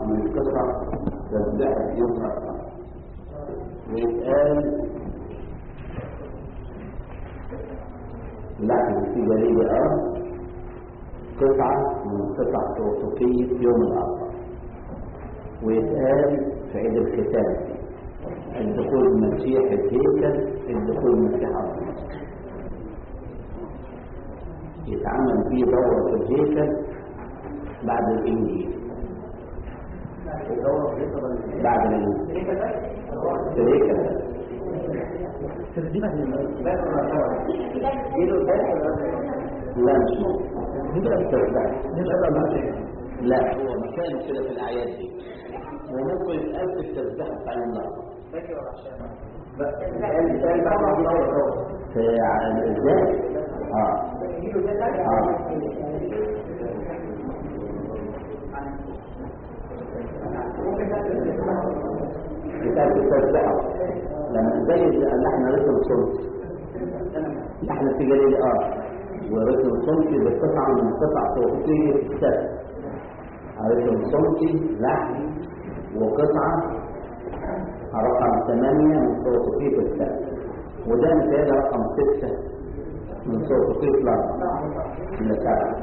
من القطع تذبحة يقطع ويتقال لحم في جليل الأرض قطعة من قطع توثيقية يوم العرفة ويتقال في عيد الختام الدخول المسيح الهيكل الدخول المسيح أرض يتعمل فيه دورة في الهيكل بعد الإنجيل بعد الإنجيل في الهيكل لا مش ممكن لا هو مكانه كده في الأعياد دي وممكن يتقال في التسبيح بتاع النهارده في ع- ازاي؟ اه اه كتاب التسبيحة لما زي اللي احنا رسم الصمت احنا في جليل اه ورسم الصمتي بقطعة من قطع توقيتية السبت رسم الصمتي لحم وقطعة رقم ثمانية من توقيتية السبت وده مثال رقم ستة من توقيتية الأربعة من السبت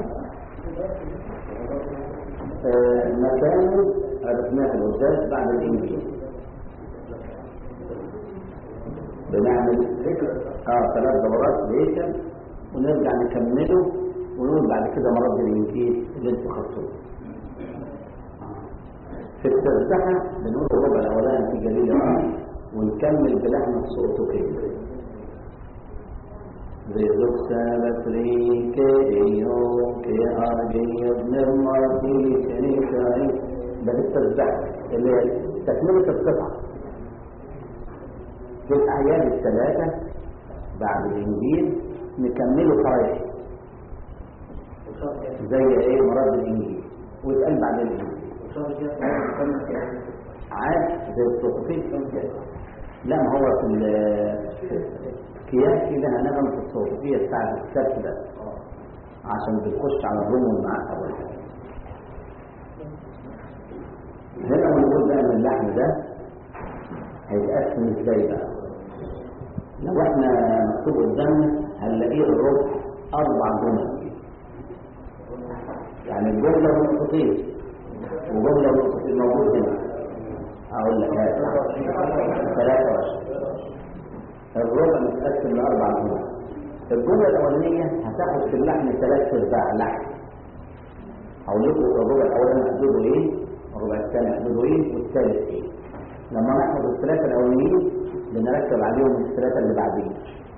آه، مكانه عرفناه في الأستاذ بعد الإنجيل بنعمل اه ثلاث دورات هيكل ونرجع نكمله ونقول بعد كده مرض الانجيل اللي انتوا خدتوه في التسبحة بنقول الربع الاولاني في جليل الارض ونكمل بلحمة صوته كده Rezuk sabatri ke iyo ke arjiyo nirmati شريكاي ده التسبحة اللي هي تكملة القطعة في الأعياد الثلاثة بعد الإنجيل نكمله فريح زي إيه مراد الإنجيل ويتقال بعد الإنجيل عاد زي الصوفية لا ما هو في الكياس لها نغم في الصوفية بتاعت السبت ده عشان بتخش على الروم والمعاك أول حاجة هنا بنقول بقى ان اللحم ده هيتقسم ازاي بقى لو احنا مكتوب قدامنا هنلاقيه الربع اربع جمل يعني الجمله نقطتين وجمله نقطتين موجود هنا اقول لك هذا 23 الربع متقسم لاربع جمل الجمله الاولانيه هتاخد في اللحم ثلاث ارباع لحم هقول لكم الربع الاولاني هتجيبوا ايه الربع الثاني هتجيبوا ايه والثالث ايه لما ناخد الثلاثه الاولانيين بنركب عليهم الثلاثه اللي بعدين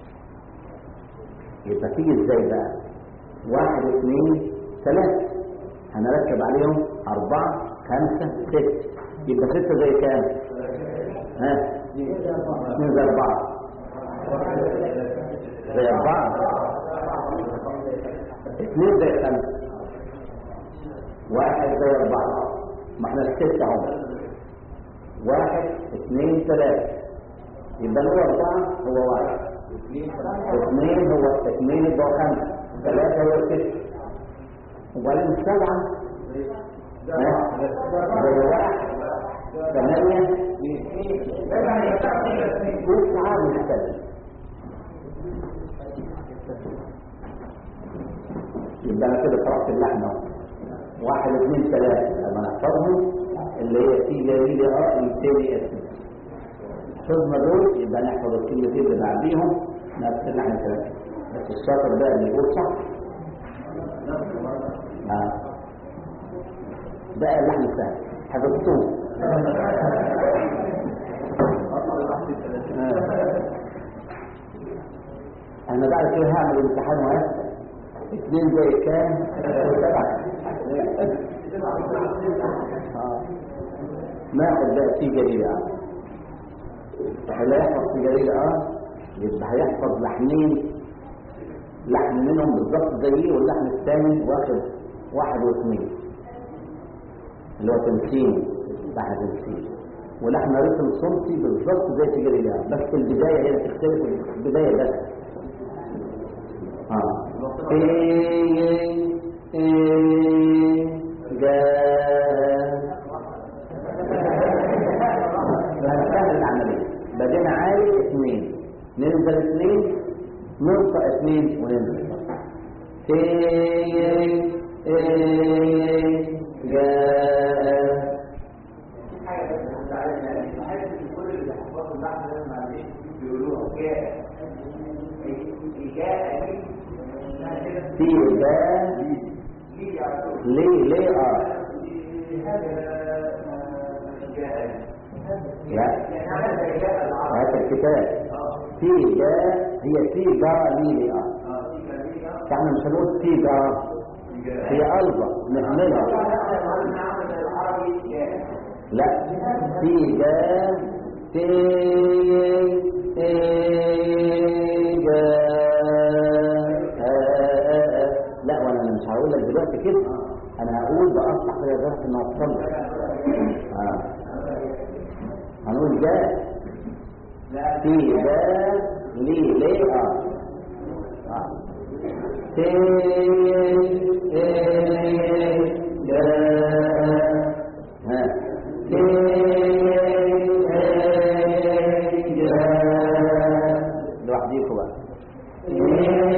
يبقى تيجي ازاي بقى واحد اثنين ثلاثة هنركب عليهم أربعة خمسة ستة يبقى ستة زي كام؟ ها؟ اثنين زي أربعة زي أربعة اثنين زي خمسة واحد زي أربعة ما احنا الستة هم واحد اثنين ثلاثة يبقى هو أربعة هو واحد اثنين هو اثنين يبقى خمسة ثلاثة هو ستة وبعدين سبعة ها؟ زي واحد ثمانية تسعة مختلف يبقى انا كده طرحت اللحمة اهو. واحد اثنين ثلاثة لما نحفظهم اللي هي في جليل اه التالي اسم حفظنا دول يبقى نحفظ الكلمتين اللي بعديهم نفس اللحمة ثلاثة بس الشاطر ده اللي يقول صح آه. بقى اللحم السهل حفظتوه آه. انا بعد كده هعمل امتحان وهسأل اثنين زي كام سبعة آه. ناخد بقى في جليل اه اللي يحفظ في جليل اه يبقى هيحفظ لحمين لحم منهم بالظبط زيه واللحم الثاني واخد واحد واثنين اللي هو تمثيل لحم تمثيل ولحم رسم صمتي بالظبط زي في جليل اه بس البداية هي اللي تختلف البداية بس اه إيه إيه جا تي جاء حاجة بس احنا عايزين بحس ان كل اللي حفظوا البحث ده ما عنديش بيقولوها جاء جاء دي اسمها كده في جاء ليه على طول ليه ليه اه هذا جاء لا يعني هذا جاء العرب هذا الكتاب اه في جاء هي في جاء ليه اه اه دي كان دي اه احنا مش هنقول في جاء هي ألفا نهملها العربي جاء لا في جاء في جاء لا وانا مش هقول لك دلوقتي كده انا هقول باصلح كده درس انه اوصل لك اه هنقول جاء في جاء ليه ليه اه اه في جاء ها في جاء لوحديكوا بقى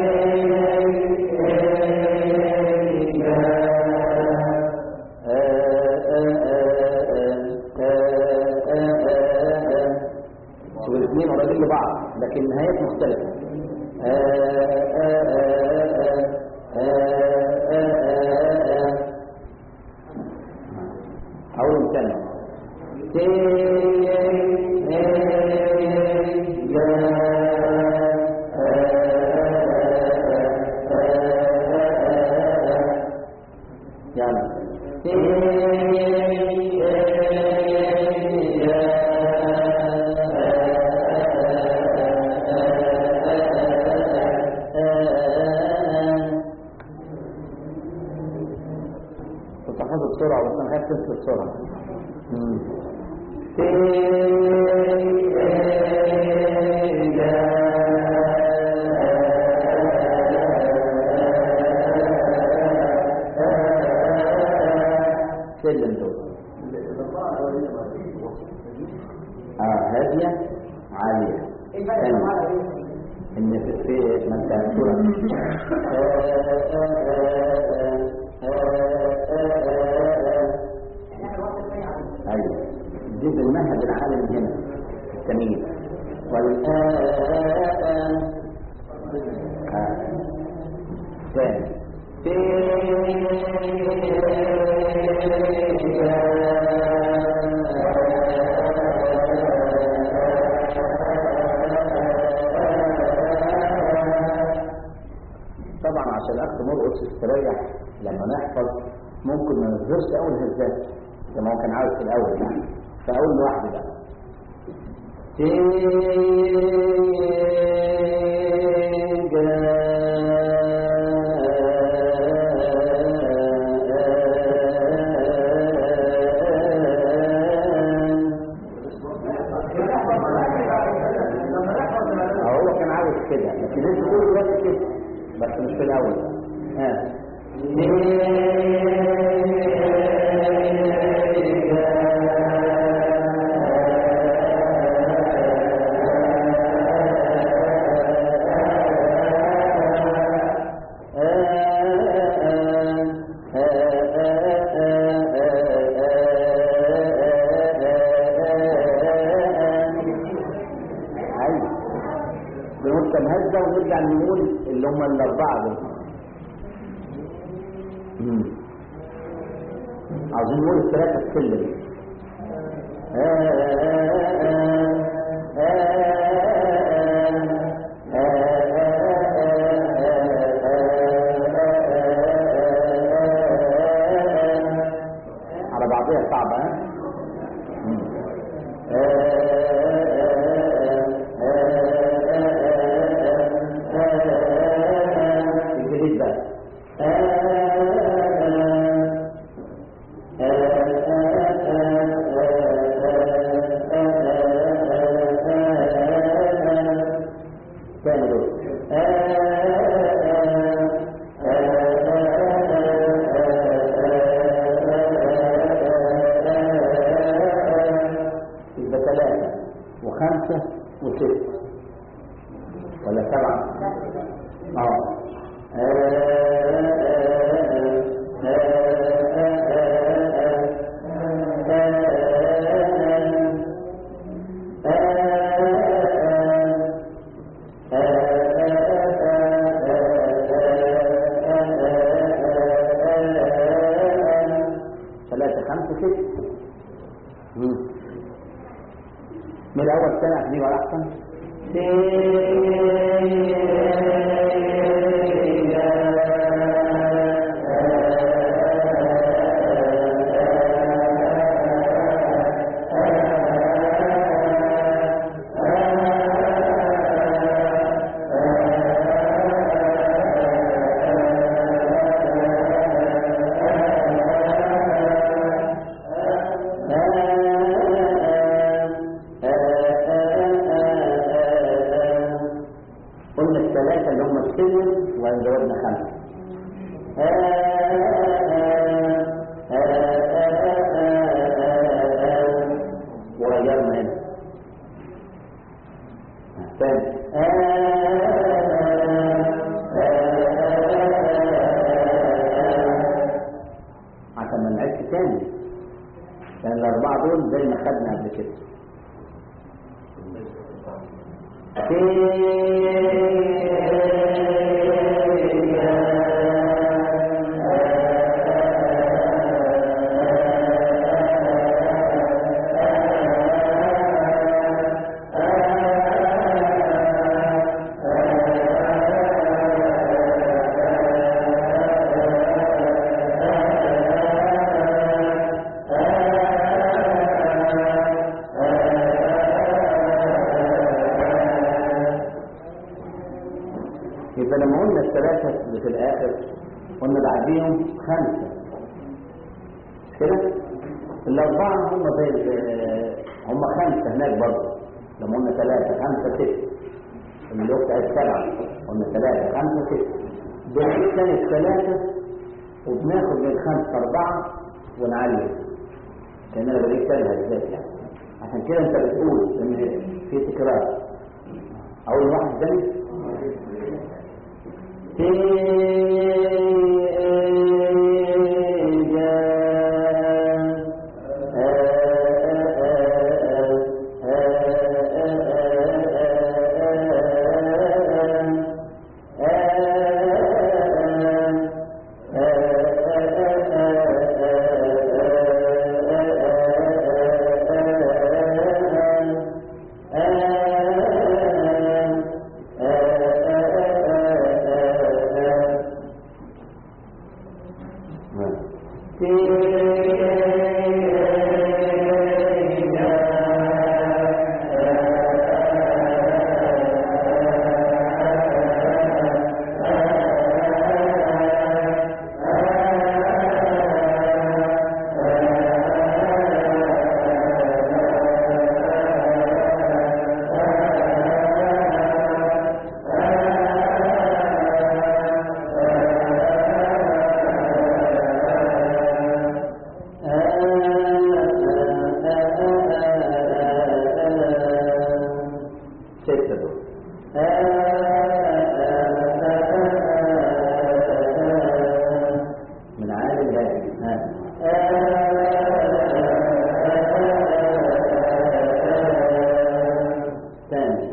والاثنين قريبين لبعض لكن النهايات مختلفة أول تاني كنت حافظ بسرعة بس أنا خايف تنسى بسرعة مم. سلم دول اه هادية عالية ثانية ان في في ما انت سورة ايوه دي بالمنهج العالمي هنا التمييز والآن آه. ثاني طبعا عشان الاخ مرقص يستريح لما نحفظ ممكن ما نظهرش اول هزات زي ما هو كان عاوز في الاول يعني فاول لوحده بقى هو كان عاوز كده لكن انت تقول دلوقتي كده بس مش في الاول ها ايوه بنقول كم هزه ونرجع نقول اللي هم الاربعه دول مم. عاوزين نقول الثلاثه السلم على بعضها صعبه ها مم. الجديد بقى تاني دول يبقى ثلاثة وخمسة وستة ولا سبعة اه الأول تاني عشان يبقى أحسن قلنا الثلاثة اللي هم السلم وزودنا خمسة وغيرنا هنا ثاني عشان ما نعيدش تاني لأن الأربعة دول زي ما خدنا قبل كده يبقى لما قلنا الثلاثة اللي في الآخر قلنا بعديهم خمسة مش كده؟ الأربعة هم زي ال- هم خمسة هناك برضه لما قلنا ثلاثة خمسة ستة اللي هو بتاع السبعة قلنا ثلاثة خمسة ستة بنعيد تاني الثلاثة وبناخد من الخمسة أربعة ونعلم كأننا بنعيد تاني هالذات يعني عشان كده أنت بتقول إن في تكرار أول واحد تاني ستة دول من عالم غالي ها ثاني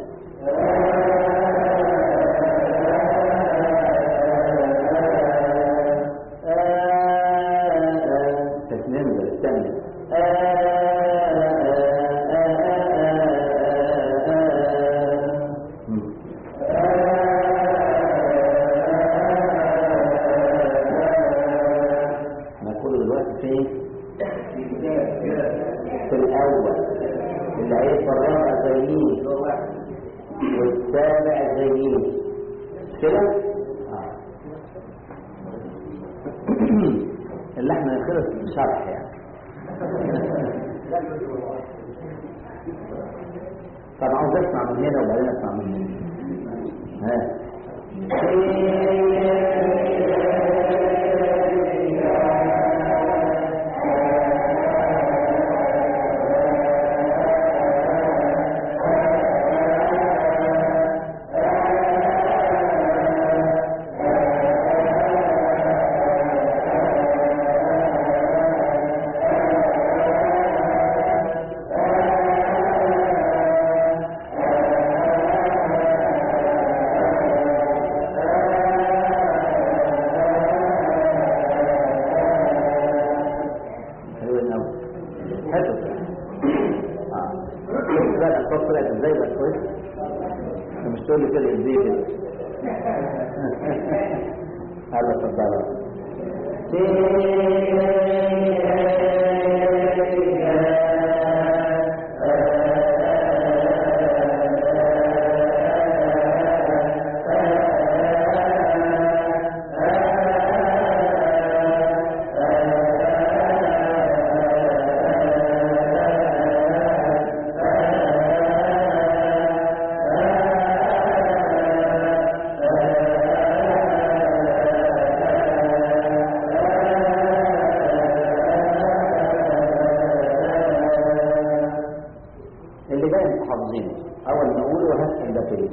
تسنين الثانية احنا كل دلوقتي فين؟ في الأول اللي هيبقى الرابع زي مين؟ والسابع زي مين؟ مش كده؟ آه. اللي احنا خلص شرح يعني طب عاوز اسمع من هنا وبعدين اسمع من هنا ها تقول لي فرقة زيت هلا تفضل اللي جاي انتوا حافظينه اول ما اقوله هسال ده فين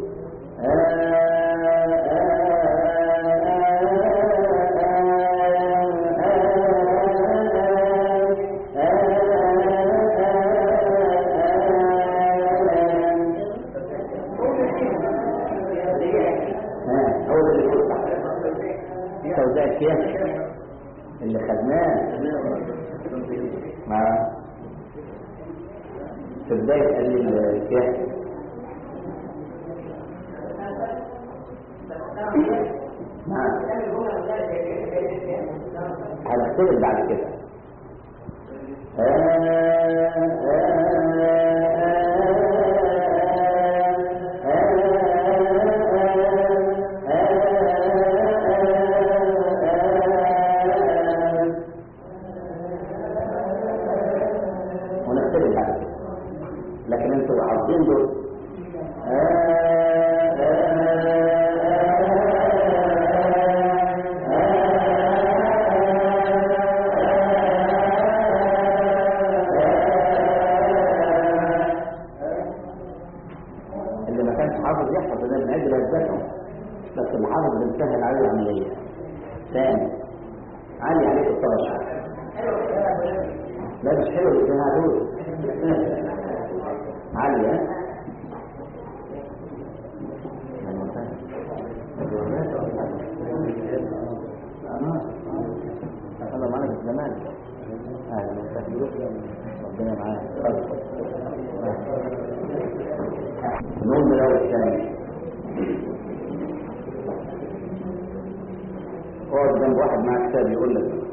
هو ده اللي يقول صح توزيع الكيان اللي خدناه مع في بداية قليل الكهف نعم هنختلف بعد كده ونختلف بعد كده لكن انتوا عارفين دول اللي ما كانش حافظ يحفظ ده من اجل الذكر بس اللي حافظ بنسهل عليه العمليه ثاني علي عليك الطرش لا مش حلو الجماعه دول عالية أنا معانا في الزمان أهلا وسهلا ربنا معاك نقول من الأول الثاني اقعد جنب واحد معاه كتاب يقول لك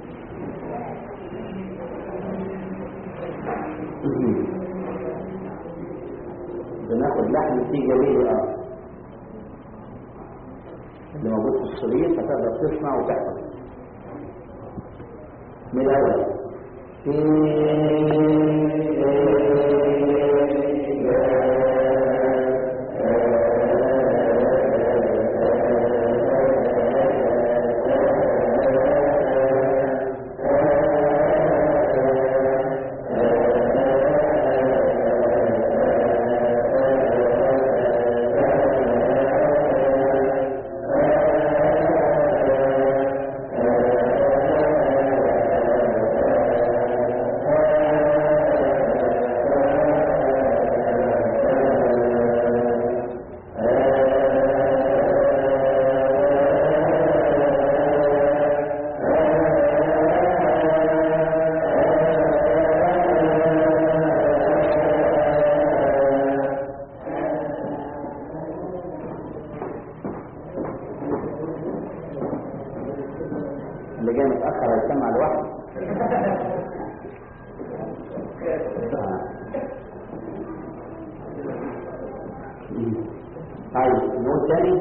بناخد لحم فيه جميل اه اللي موجود في الشريط هتقدر تسمع وتحفظ من الاول اللي جاي متأخر هيسمع لوحده طيب نقول تاني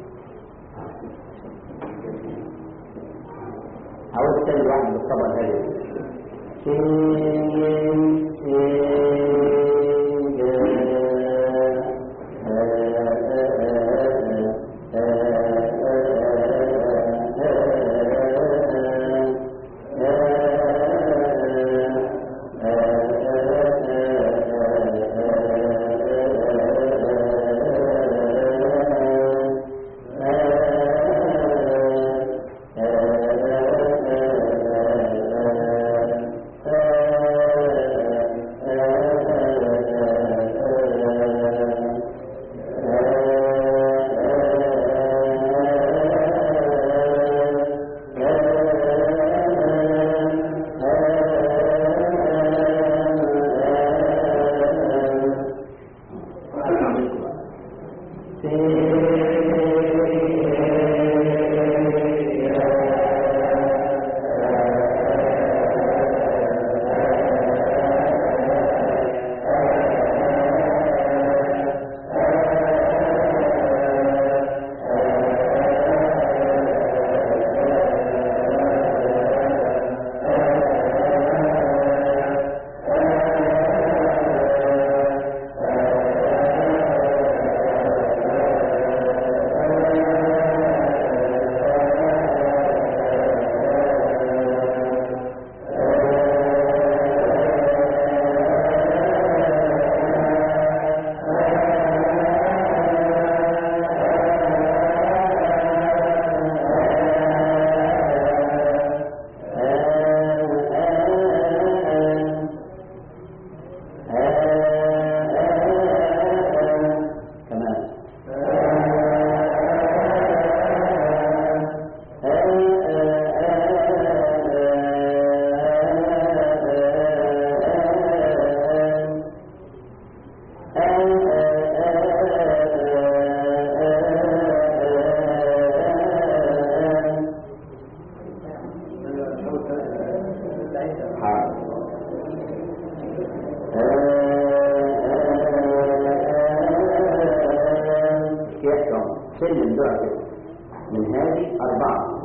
عاوز تاني واحد بالطبع الهادي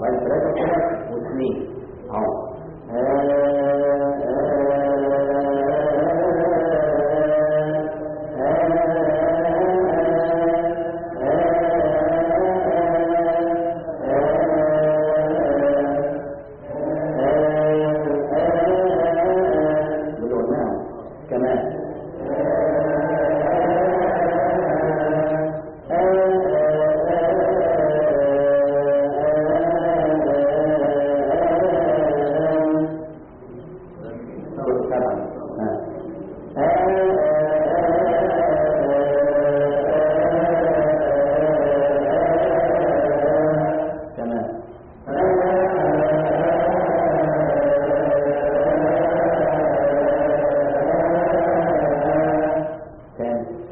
وبعدين ثلاثة وثلاثة واثنين اهو اللي قلناهم كمان تمام تاني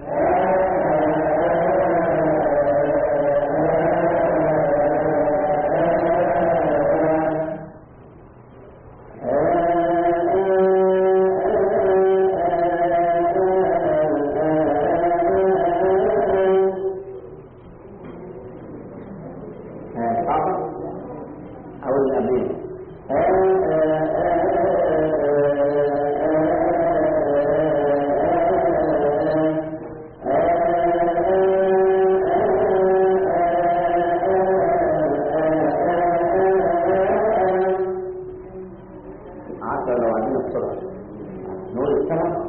صعبة أو اللي قبلين عشرة لو عندنا بسرعة نقول السبعة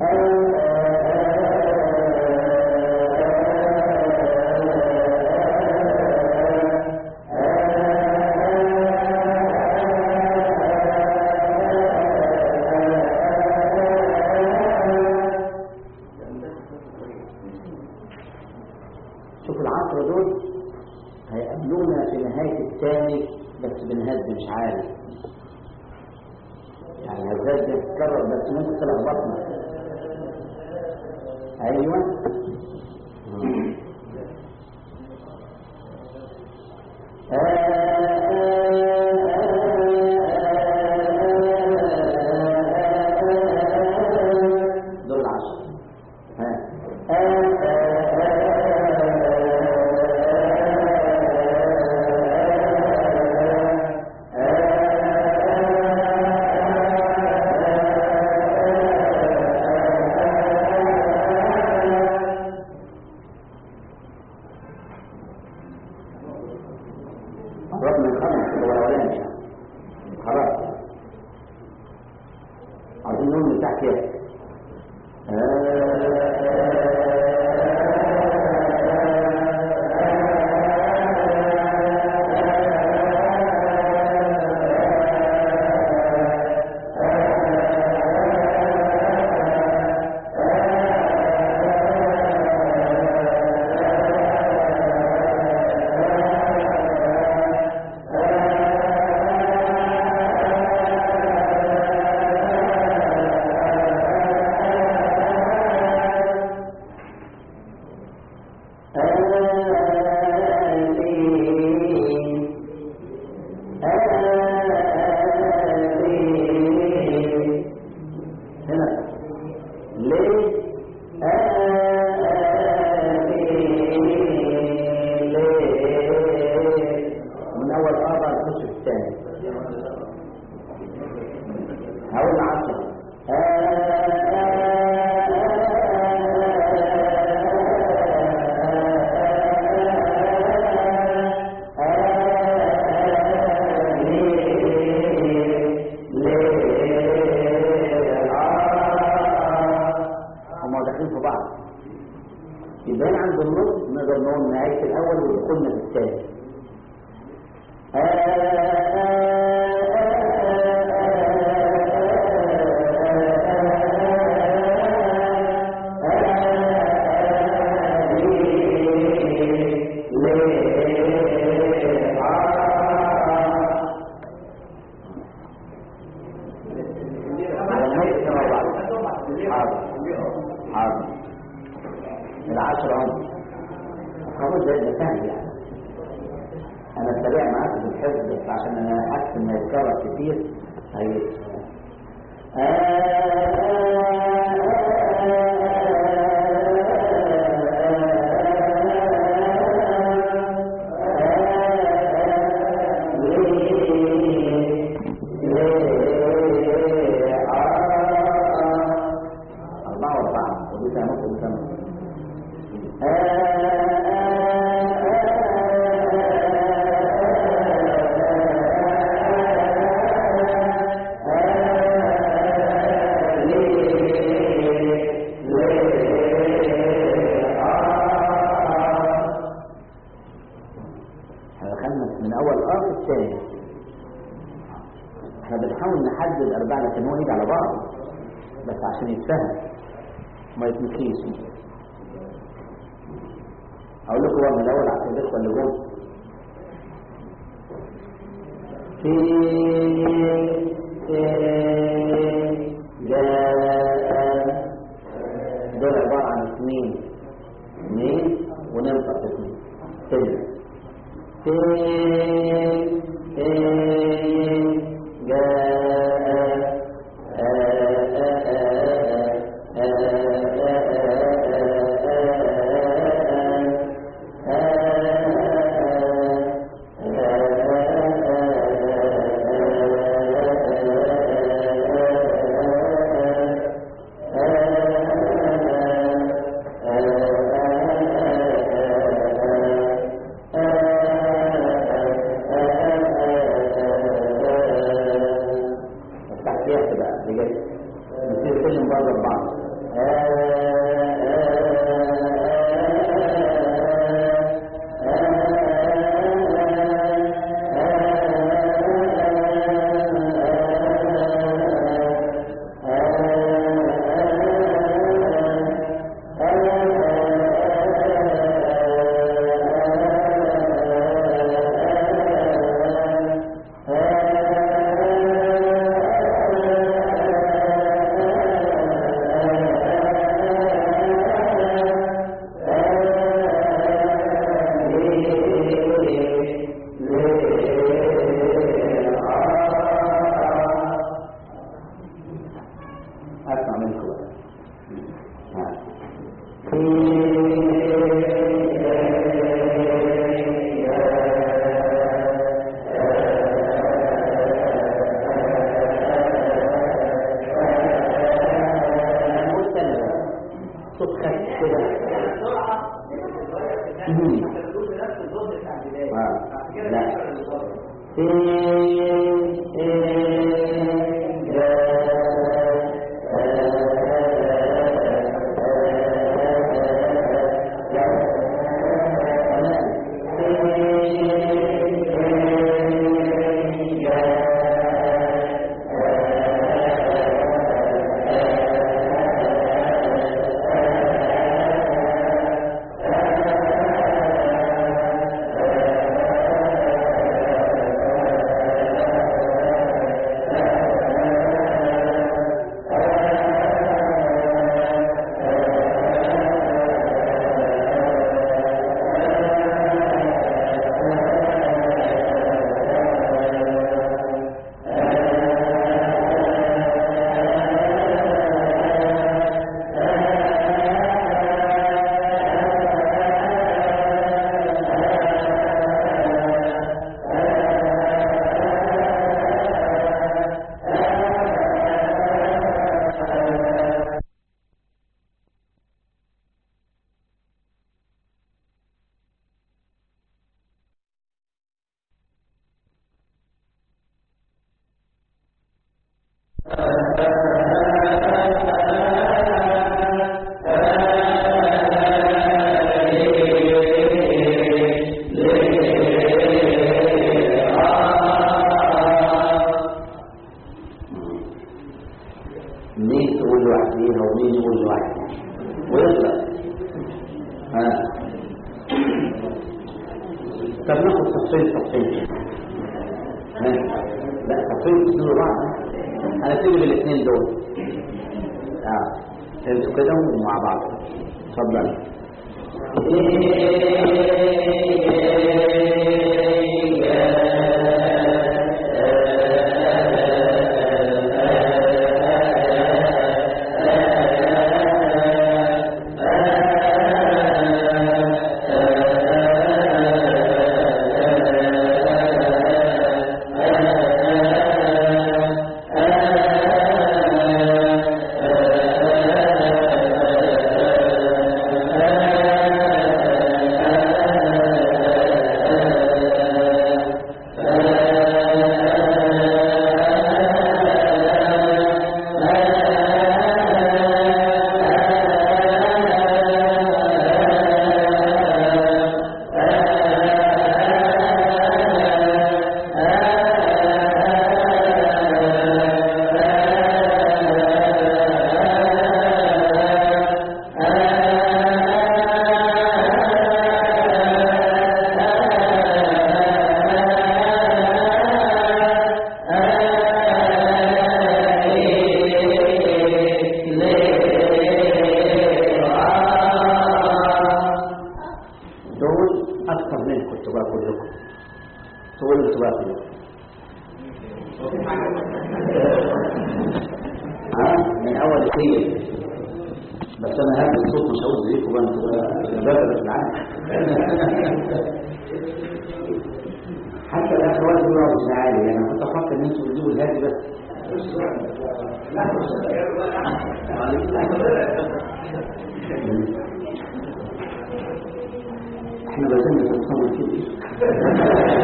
شوف العشرة دول هيقابلونا في نهاية الثاني بس بنهز مش عارف يعني الهزات دي تتكرر بس ممكن تلخبطنا ايوه دول العشرة قربنا نخلص كده الاولاني خلاص عايزين نقول من تحت كده هنا ليه من اول اربعه نخش في الثاني هقول عشرة هما داخلين في بعض يبقى عند النص نقدر نقول نهاية الأول ودخولنا في الثاني حاضر العشرة هم خلاص زي ده سهل يعني انا سريع معاك في الحفظ بس عشان انا حاسس ان يتكرر كتير هي تاني احنا بنحاول نحدد الاربعه لكن هو يجي على بعض بس عشان يتفهم ما يتنسيش اقول لكم بقى من الاول عشان الاخوه اللي جم في جاء دول عباره عن اثنين اثنين وننطق اثنين كده في جاء التحتيات بقى بجد نصير كلهم بره بعض اسمع منكم بقى ها. قول تاني بقى. صوت خفيف كده مم. آه. لا مين تقول لوحديها ومين يقول لوحده ويطلع ها طب ناخد صفين صفين ها لا صفين يصيروا بعض هنبتدي بالاثنين دول اه انتوا كده ومع بعض اتفضل كده ها من اول خير بس انا هذا الصوت مش هقول زيكم بقى انتوا جبل في العالم حتى الاخوات دول مش عالي يعني انا كنت افكر ان انتوا تجيبوا الهادي بس احنا بزلنا في الصمت كده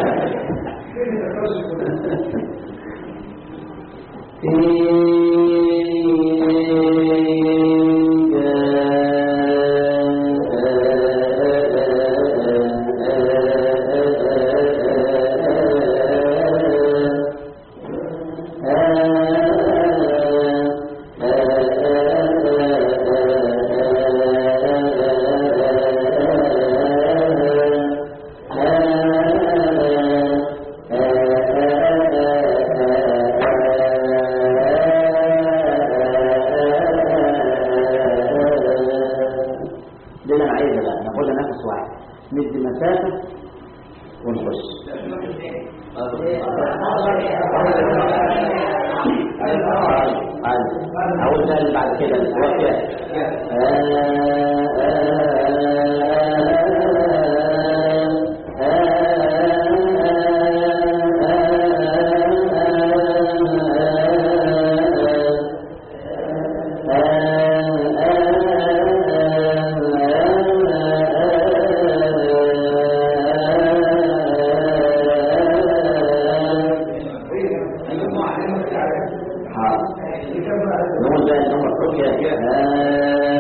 دي اللي انا عايزها بقى ناخدها نفس واحد ندي مسافه ونخش اقول ده اللي بعد كده اللي هو كده نقول ده اللي هم الرؤيا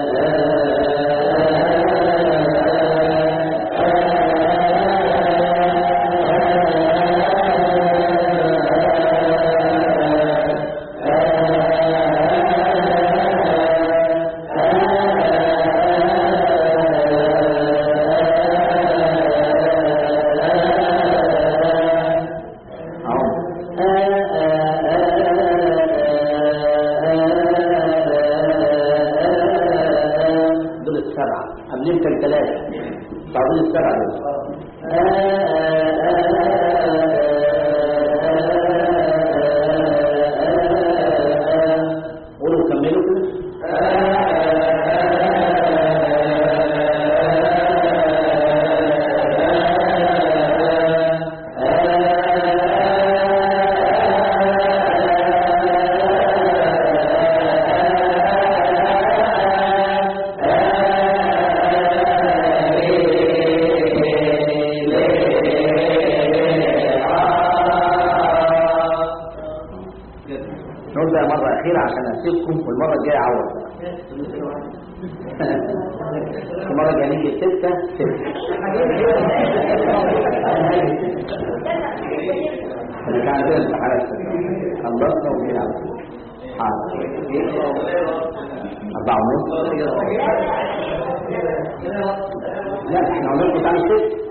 دول السبعة قبلين كان ثلاثة بعدين السبعة دول قولوا كملوا نقول ده مرة أخيرة عشان أسيبكم والمرة الجاية أعوض المرة الجاية نيجي ستة ستة احنا كان عندنا امتحانات خلصنا وجينا على طول حاضر أربعة ونص لا احنا قلنا لكم تعالوا ست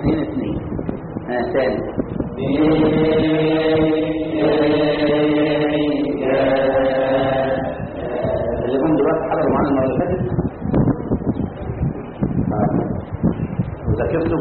اثنين اثنين ها ثاني اللي هم دلوقتي حضروا معانا المره اللي فاتت آه. وذاكرتوا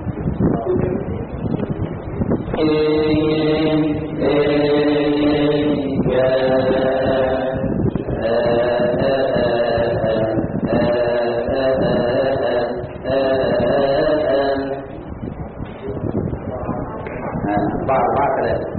أربعة أربعة ثلاثة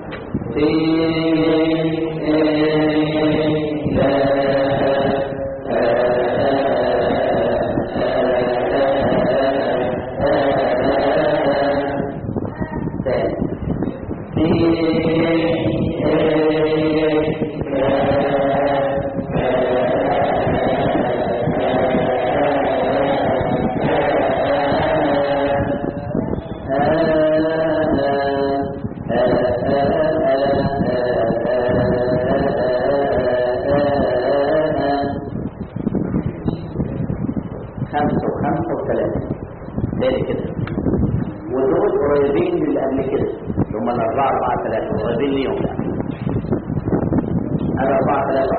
خمسة وخمسة وثلاثة تاني كده ودول قريبين من اللي قبل كده اللي هم الأربعة أربعة ثلاثة قريبين ليهم يعني هذا أربعة ثلاثة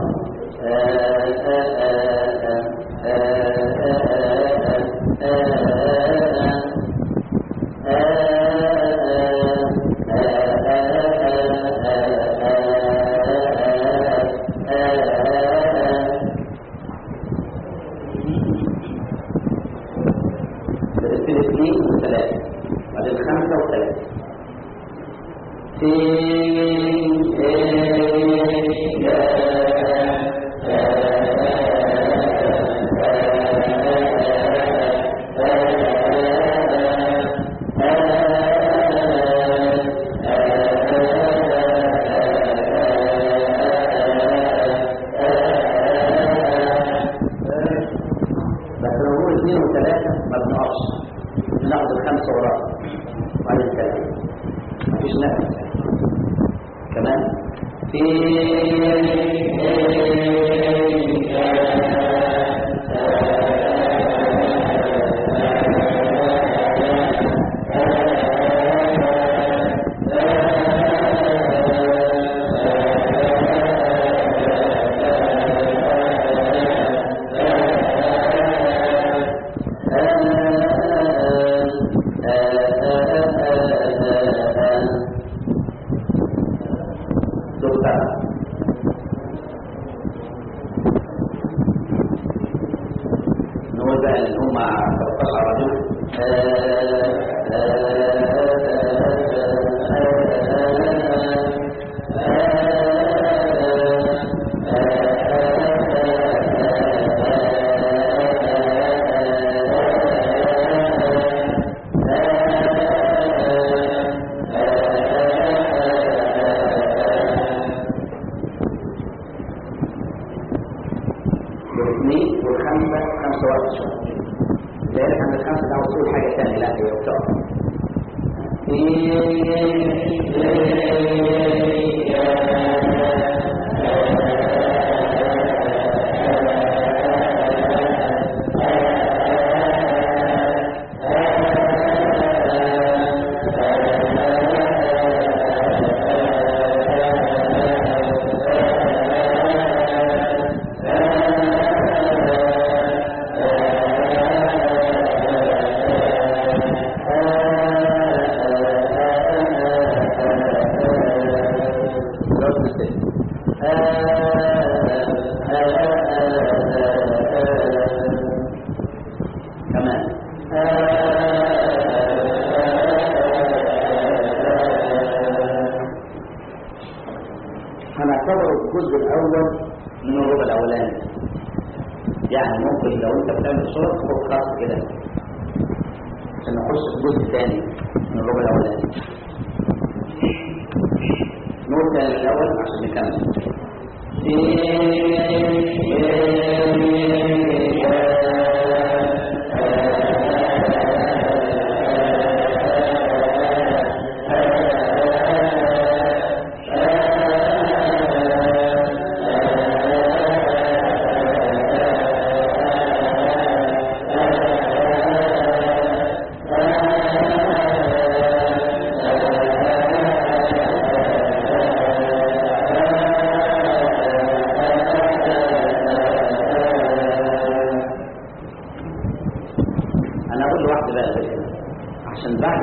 الاثنين وثلاثة بعدين خمسة وثلاثة بس لو هو اثنين وثلاثة ما بنقفش بناخد الخمسة وراء وبعدين ثلاثة مفيش نفس كمان في دكتور نقول بقى ان هم 13 رجل والاثنين والخمسة خمسة وقت شهر لذلك عند الخمسة ده وصول حاجة ثانية لا هي وقتها كمان هنعتبر الجزء الأول من الربع الأولاني يعني ممكن لو أنت بتعمل صورة تاخد خاص كده عشان نخش في الجزء الثاني من الربع الأولاني نقول تاني الأول عشان نكمل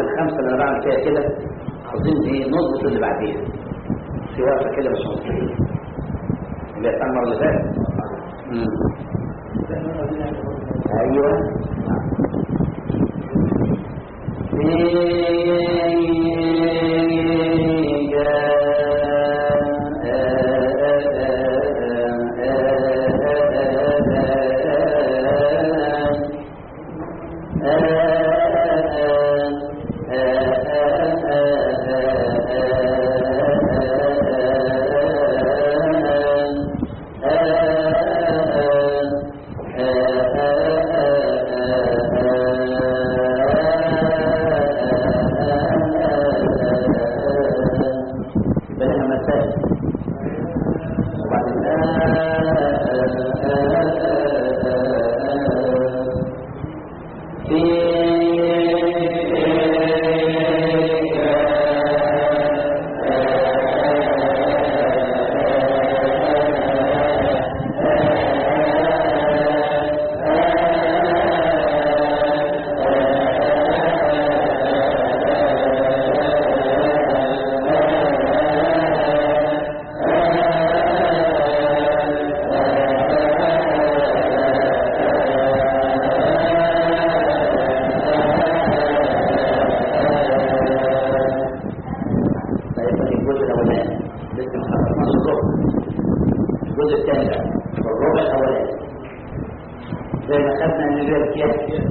الخمسة اللي أنا بعمل فيها كده عاوزين إيه نظبط اللي بعديها في وقفة كده مش مظبوطة اللي هي المرة اللي فاتت مم. أيوه بينها مسائل وبعدين فيبقى الجزء الاولاني لسه ما خلصناش الربع الجزء الثاني بقى الربع الاولاني زي ما خدنا ان غير كده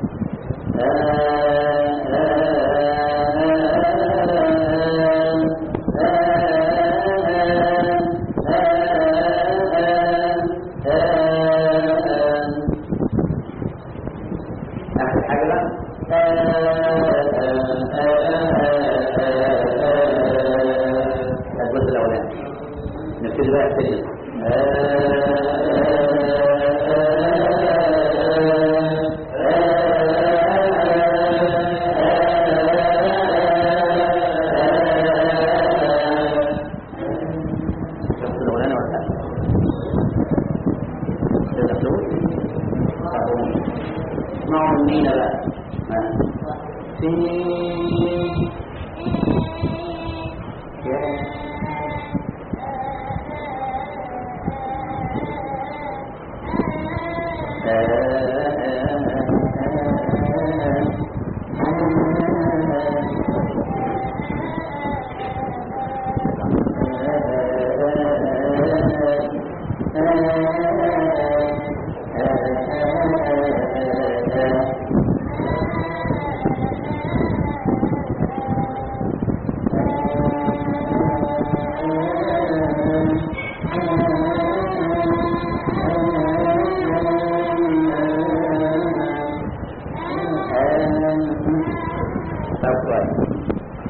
آخر حاجة بقى الجزء الأولاني نبتدي بقى السلم الجزء الأولاني ولا لا؟ كده فلوس؟ اسمعوا منينا بقى ها. في طب كويس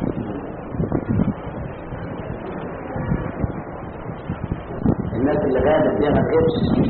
الناس اللي غابت دي ما تقفش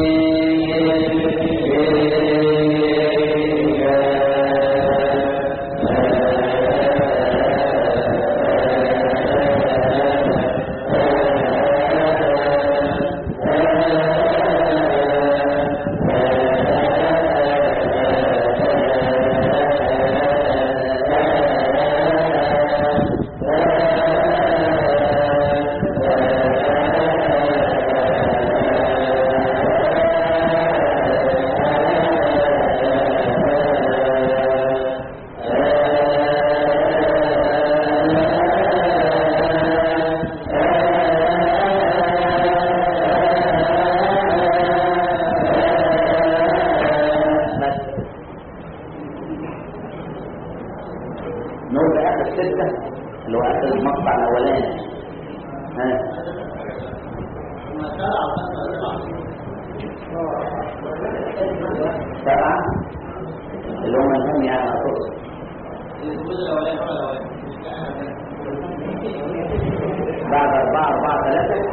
بس نقول بقى اخر ستة اللي هو اخر المقطع الاولاني ها سبعة اللي هم الهم يعني اقصد بعد أربعة أربعة ثلاثة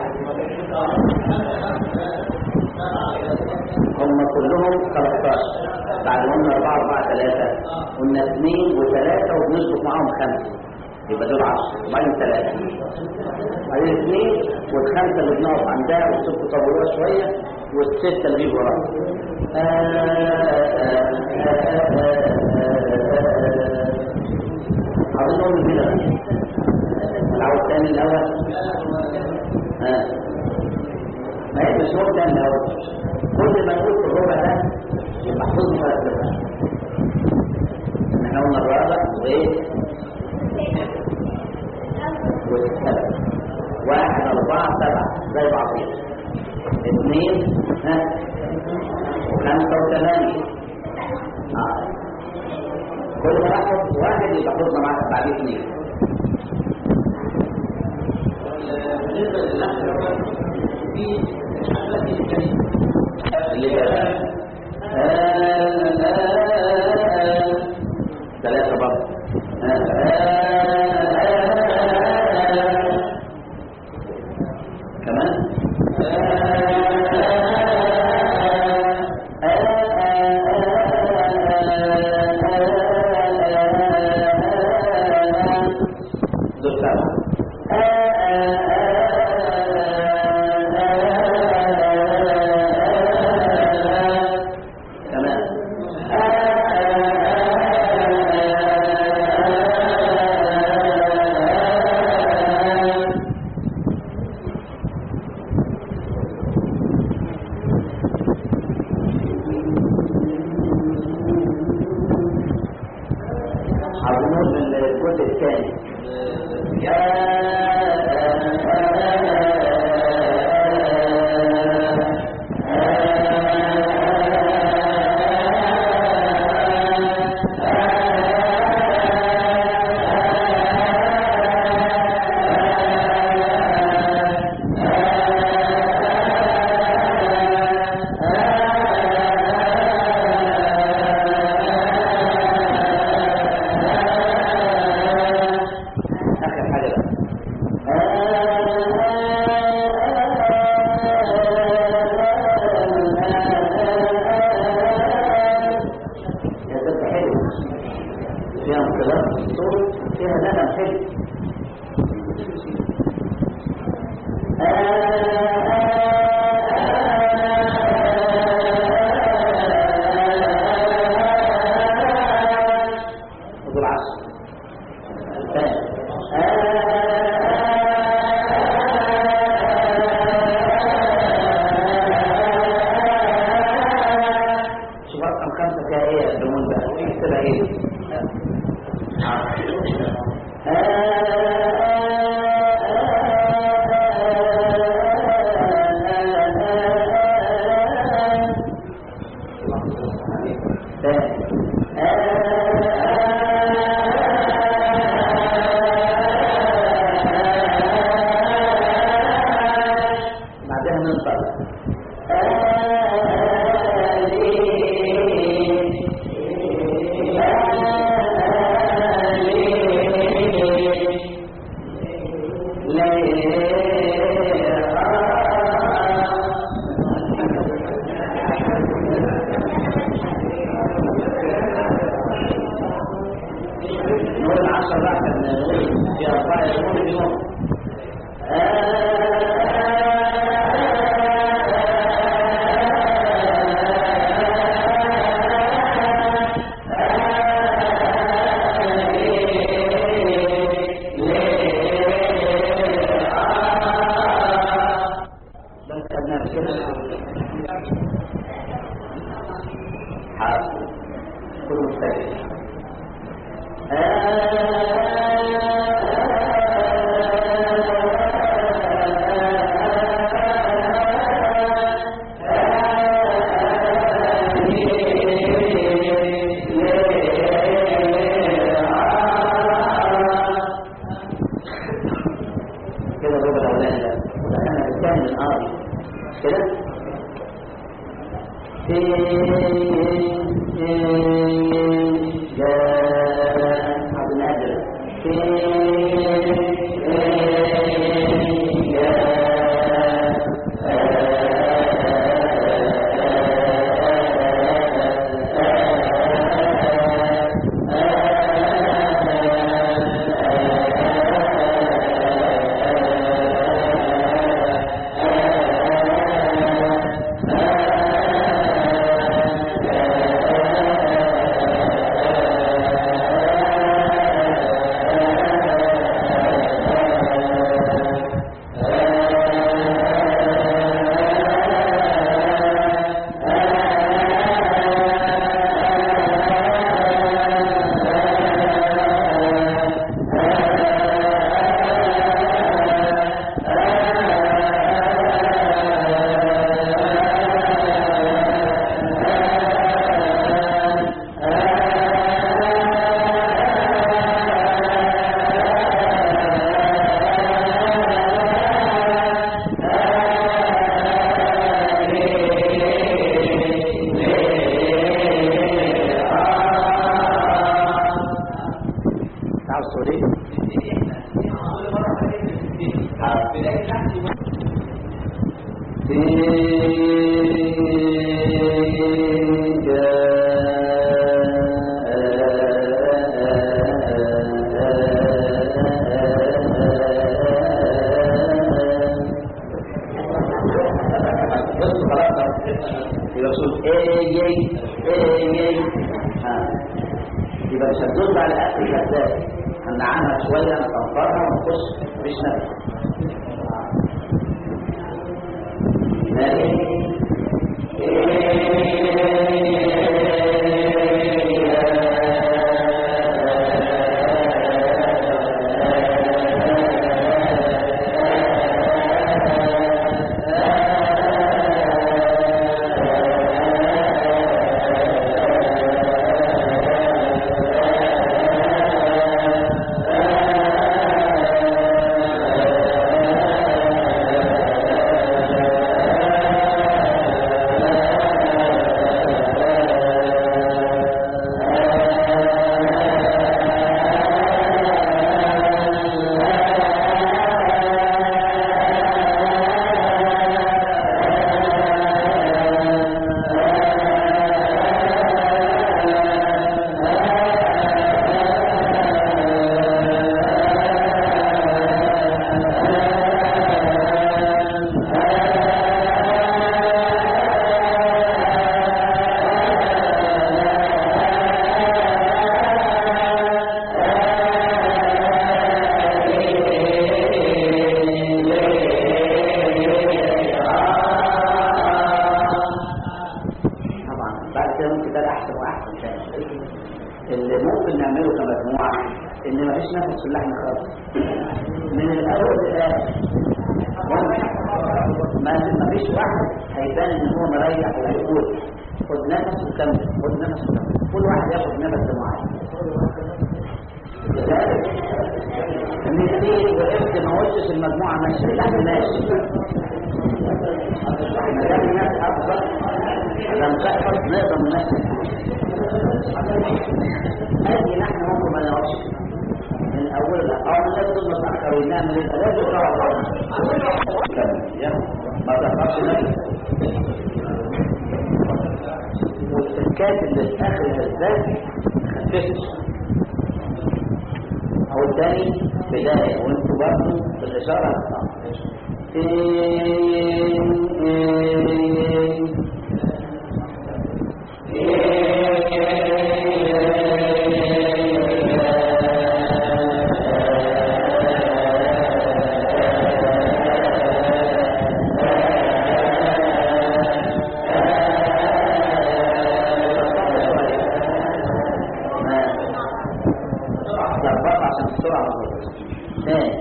هم كلهم 13 بعد ما قلنا 4 4 3 قلنا 2 و3 وبنظبط معاهم خمسه يبقى دول 10 وبعدين 3 بعدين 2 والخمسه اللي بنقف عندها وتبقوا طولوها شويه والسته اللي بيجوا وراها نقول كده العود الثاني الاول ها ما هي مش هو الثاني الاول كل ما نقول في الربع ده يبقى محفوظ ثلاث ارباع احنا قلنا الرابع وايه والسبع واحد أربعة سبعة زي بعضهم اثنين ها وخمسة وثمانية آه. كل ما نحفظ واحد يبقى حفظنا معاه بعدين اثنين بالنسبه للاخ في الحفلات الكريمه اللي هي ثلاثة برضه كمان دول سبعة تمام هنقول الجزء الثاني آخر حاجة بقى يا ست حلو فيها انقلاب في الصوت فيها نغم حلو خذوا العشر شوف رقم خمسة فيها ايه يا الدمون بقى اكتبها ايه بعدها ننطق نقول العشر بقى كان نقول في أربعة يقول اليوم بس خدناها كده حاضر كل مستقبل كده الربع الاولاني ده ودخلنا في الثاني من ارض كده عبد القادر عاوز تقول ايه؟ بص خلاص يبقى تقول ايه ايه ايه ها يبقى مش هتدوس على الاكل كذاب هنعمها شويه نصفرها ونخش مفيش نفس طبعا بعد كده ممكن ده احسن واحسن كمان اللي ممكن نعمله كمجموعه ان مفيش نفس في اللحم خالص من الاول للاخر ما مفيش واحد هيبان ان هو مريح وهيقول خد نفس وكمل خد نفس وكمل كل واحد ياخد نفس معين لذلك نسيت وقفت ما قلتش المجموعه ماشيه اللحم ماشي ما دام الناس افضل لم تحفظ نقدر نمثل هذه نحن ممكن ما نعرفش من اول اه من لازم متاخرين نعمل ايه لازم نقعد كمل يلا ما تقطعش نفسك والسكات اللي في اخر الهزاز خففتش او الثاني بدايه وانتوا برضه بالاشاره ظبط عشان السرعه ثاني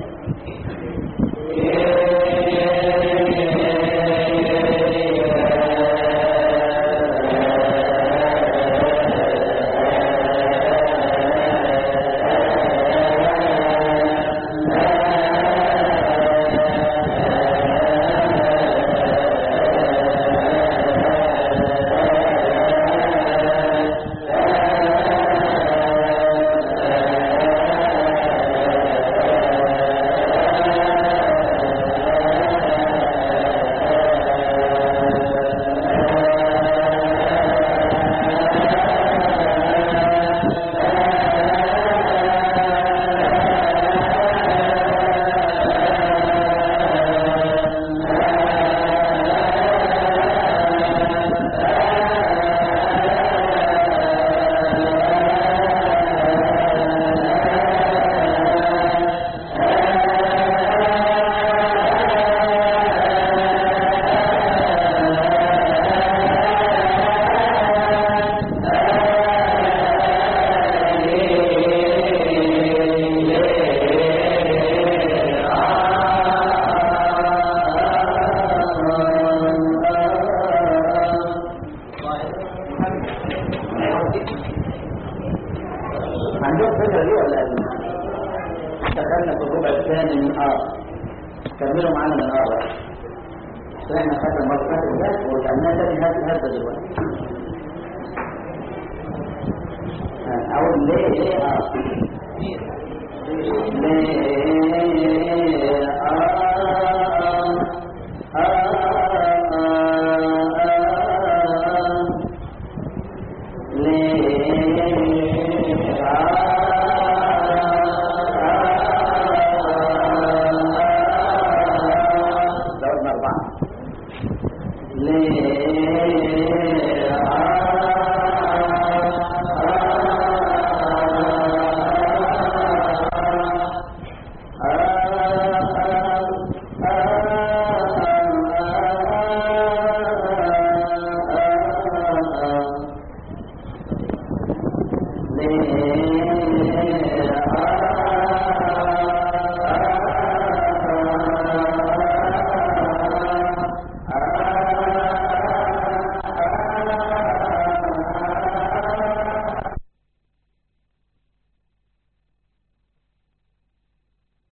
عندهم فكرة دي ولا لا؟ دخلنا في الربع الثاني من ار كملوا معانا من ار بقى عشان احنا خدنا المرة اللي فاتت ده ورجعناها تاني هذا هذا دلوقتي ها، اقول ليه ليه ار